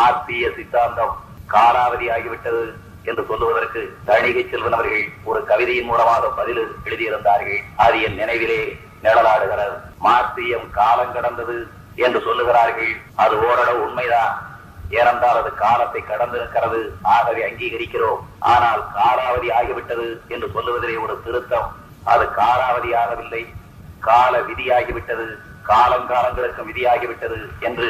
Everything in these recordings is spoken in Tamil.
ஆர்த்திய சித்தாந்தம் காலாவதி ஆகிவிட்டது என்று சொல்லுவதற்கு தணிகை செல்வன் அவர்கள் ஒரு கவிதையின் மூலமாக பதில் எழுதியிருந்தார்கள் அது என் நினைவிலே நிழலாடுகிறது மார்த்தியம் காலம் கடந்தது என்று சொல்லுகிறார்கள் அது ஓரளவு உண்மைதான் ஏனென்றால் அது காலத்தை கடந்திருக்கிறது ஆகவே அங்கீகரிக்கிறோம் ஆனால் காலாவதி ஆகிவிட்டது என்று சொல்லுவதிலே ஒரு திருத்தம் அது காலாவதி ஆகவில்லை கால விதியாகிவிட்டது காலங்காலங்களுக்கும் விதியாகிவிட்டது என்று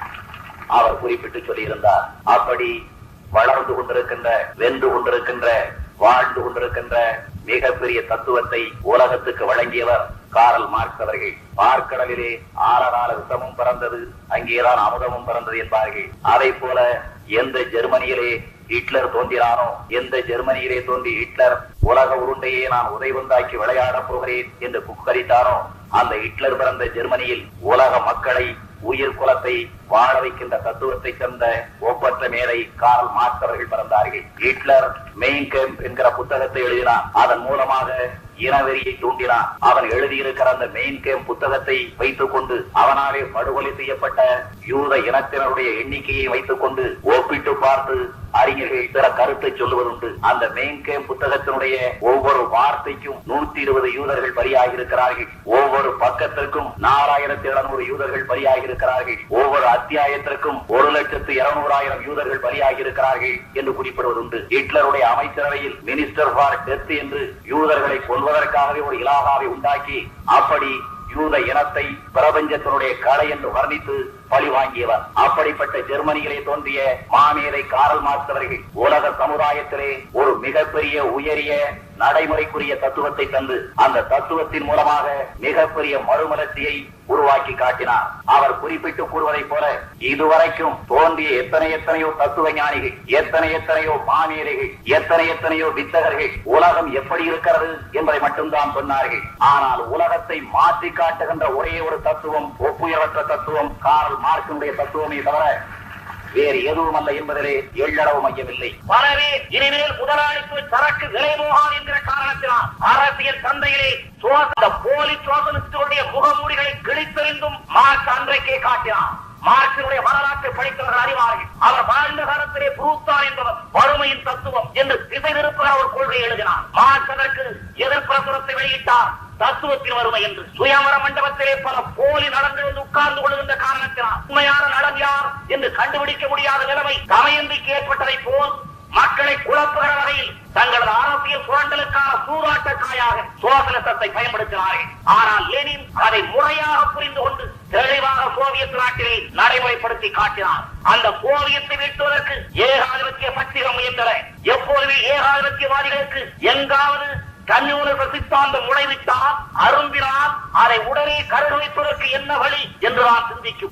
அவர் குறிப்பிட்டு சொல்லியிருந்தார் அப்படி வளர்ந்து கொண்டிருக்கின்ற வென்று கொண்டிருக்கின்ற வாழ்ந்து கொண்டிருக்கின்ற மிகப்பெரிய தத்துவத்தை உலகத்துக்கு வழங்கியவர் காரல் மார்க்ஸ் அவர்கள் பார்க்கடலிலே ஆழகால விஷமும் பிறந்தது அங்கேதான் அமுதமும் பிறந்தது என்பார்கள் அதை போல எந்த ஜெர்மனியிலே ஹிட்லர் தோன்றினானோ எந்த ஜெர்மனியிலே தோன்றி ஹிட்லர் உலக உருண்டையே நான் உதைவந்தாக்கி விளையாடப் போகிறேன் என்று குக்கரித்தானோ அந்த ஹிட்லர் பிறந்த ஜெர்மனியில் உலக மக்களை உயிர் குலத்தை வாழ வைக்கின்ற தத்துவத்தை சேர்ந்த ஒப்பற்ற மேலை காரல் மார்க்ஸ் அவர்கள் பிறந்தார்கள் ஹிட்லர் மெயின் கேம்ப் என்கிற புத்தகத்தை எழுதினான் அதன் மூலமாக இனவெறியை தூண்டினான் அவன் எழுதியிருக்கிற அந்த மெயின் கேம்ப் புத்தகத்தை வைத்துக் கொண்டு அவனாலே படுகொலை செய்யப்பட்ட யூத இனத்தினருடைய எண்ணிக்கையை வைத்துக் கொண்டு ஒப்பிட்டு பார்த்து அறிஞர்கள் பிற கருத்தை சொல்லுவதுண்டு அந்த மெயின் கேம்ப் புத்தகத்தினுடைய ஒவ்வொரு வார்த்தைக்கும் நூத்தி இருபது யூதர்கள் பலியாகி இருக்கிறார்கள் ஒவ்வொரு பக்கத்திற்கும் நாலாயிரத்தி எழுநூறு யூதர்கள் பலியாகி இருக்கிறார்கள் ஒவ்வொரு அத்தியாயத்திற்கும் ஒரு லட்சத்து இருநூறாயிரம் யூதர்கள் பலியாகி இருக்கிறார்கள் என்று குறிப்பிடுவதுண்டு ஹிட்லருடைய அமைச்சரவையில் மினிஸ்டர் ஃபார் டெத் என்று யூதர்களை கொல்வதற்காகவே ஒரு இலாகாவை உண்டாக்கி அப்படி யூத இனத்தை பிரபஞ்சத்தினுடைய கலை என்று வர்ணித்து பழி வாங்கியவர் அப்படிப்பட்ட ஜெர்மனியிலே தோன்றிய மாமேதை காரல் மார்க்ஸ் அவர்கள் உலக சமுதாயத்திலே ஒரு மிகப்பெரிய உயரிய நடைமுறைக்குரிய தத்துவத்தை தந்து அந்த தத்துவத்தின் மூலமாக மிகப்பெரிய மறுமலர்ச்சியை உருவாக்கி காட்டினார் அவர் குறிப்பிட்டு கூறுவதைப் போல இதுவரைக்கும் தோன்றிய எத்தனை எத்தனையோ தத்துவ ஞானிகள் எத்தனை எத்தனையோ மாமேதைகள் எத்தனை எத்தனையோ வித்தகர்கள் உலகம் எப்படி இருக்கிறது என்பதை மட்டும்தான் சொன்னார்கள் ஆனால் உலகத்தை மாற்றி காட்டுகின்ற ஒரே ஒரு தத்துவம் ஒப்புயரற்ற தத்துவம் காரல் மார்க்கினுடைய தத்துவமே தவிர வேறு எதுவும் அல்ல என்பதிலே எள்ளளவு மையமில்லை பலரே இனிமேல் முதலாளித்துவ சரக்கு விலை போகாது என்கிற காரணத்தினால் அரசியல் சந்தையிலே சோச- அந்த போலி சோசலிஸ்டுடைய முகமூடிகளை கிழித்தெறிந்தும் மார்க்ஸ் அன்றைக்கே காட்டினார் மார்க்சினுடைய வரலாற்றை படித்தவர்கள் அறிவார்கள் அவர் வாழ்ந்த காலத்திலே புரூத்தான் என்பவர் வறுமையின் தத்துவம் என்று திசை திருப்புகிற ஒரு கொள்கை எழுதினார் மார்க்ஸ் அதற்கு எதிர்பிரசுரத்தை வெளியிட்டார் தத்துவத்தின் வறுமை என்று சுயமர மண்டபத்திலே பல போலி நலன்கள் வந்து உட்கார்ந்து கொள்கின்ற காரணத்தினால் உண்மையான நலன் யார் என்று கண்டுபிடிக்க முடியாத நிலைமை தமையந்திக்கு ஏற்பட்டதை போல் மக்களை குழப்புகிற வகையில் தங்களது அரசியல் சுரண்டலுக்கான சூதாட்டக்காயாக சோசலிசத்தை பயன்படுத்தினார்கள் ஆனால் லெனின் அதை முறையாக புரிந்து கொண்டு தெளிவாக சோவியத் நாட்டிலே நடைமுறைப்படுத்தி காட்டினார் அந்த சோவியத்தை வீழ்த்துவதற்கு ஏகாதிபத்திய சக்திகள் முயன்றன எப்போதுமே ஏகாதிபத்தியவாதிகளுக்கு எங்காவது கம்யூனிச சித்தாந்தம் முளைவிட்டால் அருந்தினால் அதை உடனே கருவிப்பதற்கு என்ன வழி என்று நான் சிந்திக்கும்